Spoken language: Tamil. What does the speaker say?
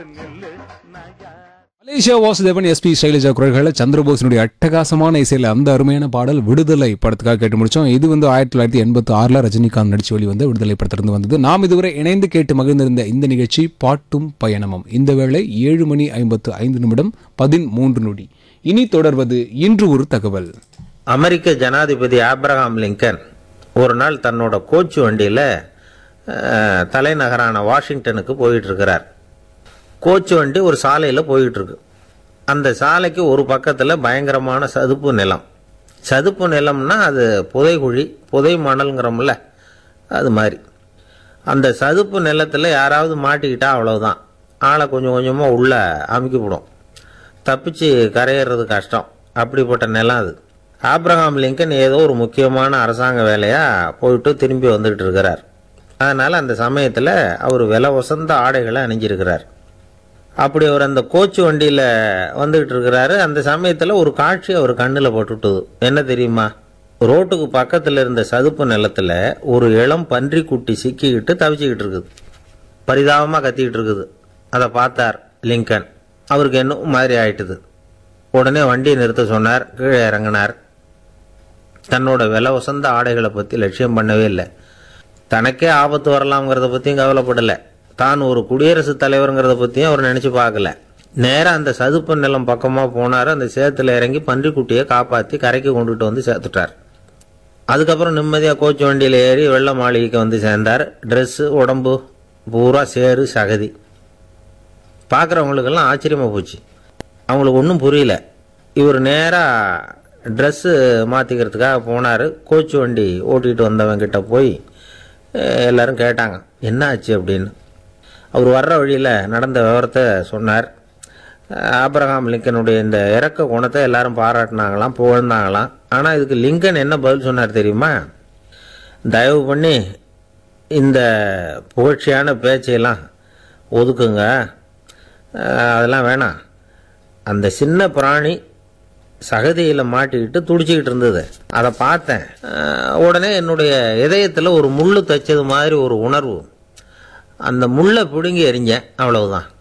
மலேசியா வாசுதேவன் எஸ்பி சைலஜா குரல்களில் சந்திரபோஸினுடைய அட்டகாசமான இசையில் அந்த அருமையான பாடல் விடுதலை படத்துக்காக கேட்டு முடிச்சோம் இது வந்து ஆயிரத்தி தொள்ளாயிரத்தி எண்பத்தி ஆறில் ரஜினிகாந்த் நடிச்சு வெளிவந்த விடுதலை படத்திலிருந்து வந்தது நாம் இதுவரை இணைந்து கேட்டு மகிழ்ந்திருந்த இந்த நிகழ்ச்சி பாட்டும் பயணமும் இந்த வேளை ஏழு மணி ஐம்பத்து ஐந்து நிமிடம் பதிமூன்று நொடி இனி தொடர்வது இன்று ஒரு தகவல் அமெரிக்க ஜனாதிபதி ஆப்ரஹாம் லிங்கன் ஒரு நாள் தன்னோட கோச்சு வண்டியில் தலைநகரான வாஷிங்டனுக்கு போயிட்டு இருக்கிறார் கோச்சு வண்டி ஒரு சாலையில் போயிட்டு இருக்கு அந்த சாலைக்கு ஒரு பக்கத்தில் பயங்கரமான சதுப்பு நிலம் சதுப்பு நிலம்னா அது புதைகுழி புதை மணல்ங்கிறோம்ல அது மாதிரி அந்த சதுப்பு நிலத்தில் யாராவது மாட்டிக்கிட்டா அவ்வளவுதான் ஆளை கொஞ்சம் கொஞ்சமாக உள்ள அமுக்கிவிடும் தப்பிச்சு கரையேறது கஷ்டம் அப்படிப்பட்ட நிலம் அது ஆப்ரஹாம் லிங்கன் ஏதோ ஒரு முக்கியமான அரசாங்க வேலையாக போயிட்டு திரும்பி வந்துகிட்டு இருக்கிறார் அதனால் அந்த சமயத்தில் அவர் விலை உசந்த ஆடைகளை அணிஞ்சிருக்கிறார் அப்படி அவர் அந்த கோச்சு வண்டியில் வந்துகிட்டு இருக்கிறாரு அந்த சமயத்தில் ஒரு காட்சி அவர் கண்ணில் போட்டுட்டுது என்ன தெரியுமா ரோட்டுக்கு பக்கத்தில் இருந்த சதுப்பு நிலத்தில் ஒரு இளம் பன்றி குட்டி சிக்கிக்கிட்டு தவிச்சிக்கிட்டு இருக்குது பரிதாபமாக கத்திக்கிட்டு இருக்குது அதை பார்த்தார் லிங்கன் அவருக்கு என்ன மாதிரி ஆயிட்டுது உடனே வண்டியை நிறுத்த சொன்னார் கீழே இறங்கினார் தன்னோட விலை உசந்த ஆடைகளை பற்றி லட்சியம் பண்ணவே இல்லை தனக்கே ஆபத்து வரலாம்ங்கிறத பற்றியும் கவலைப்படலை தான் ஒரு குடியரசுத் தலைவருங்கிறத பற்றியும் அவர் நினச்சி பார்க்கல நேராக அந்த சதுப்பு நிலம் பக்கமாக போனார் அந்த சேத்துல இறங்கி பன்றிக்குட்டியை காப்பாற்றி கரைக்கு கொண்டுட்டு வந்து சேர்த்துட்டார் அதுக்கப்புறம் நிம்மதியாக கோச்சு வண்டியில் ஏறி வெள்ள மாளிகைக்கு வந்து சேர்ந்தார் ட்ரெஸ்ஸு உடம்பு பூரா சேறு சகதி பார்க்குறவங்களுக்கெல்லாம் ஆச்சரியமாக போச்சு அவங்களுக்கு ஒன்றும் புரியல இவர் நேராக ட்ரெஸ்ஸு மாற்றிக்கிறதுக்காக போனார் கோச்சு வண்டி ஓட்டிகிட்டு வந்தவங்கிட்ட போய் அஹ், எல்லாரும் கேட்டாங்க என்ன ஆச்சு அப்படின்னு அவர் வர்ற வழியில் நடந்த விவரத்தை சொன்னார் அஹ், ஆபிரகாம் லிங்கனுடைய இந்த இறக்க குணத்தை எல்லாரும் பாராட்டினாங்களாம் புகழ்ந்தாங்களாம் ஆனால் இதுக்கு லிங்கன் என்ன பதில் சொன்னார் தெரியுமா தயவு பண்ணி இந்த புகழ்ச்சியான பேச்சையெல்லாம் ஒதுக்குங்க அஹ், அதெல்லாம் வேணாம் அந்த சின்ன பிராணி சகதியில் மாட்டிக்கிட்டு துடிச்சிக்கிட்டு இருந்தது அதை பார்த்தேன் அஹ், உடனே என்னுடைய இதயத்தில் ஒரு முள்ளு தைச்சது மாதிரி ஒரு உணர்வு அந்த முள்ளை பிடுங்கி எறிஞ்சேன் அவ்வளவுதான்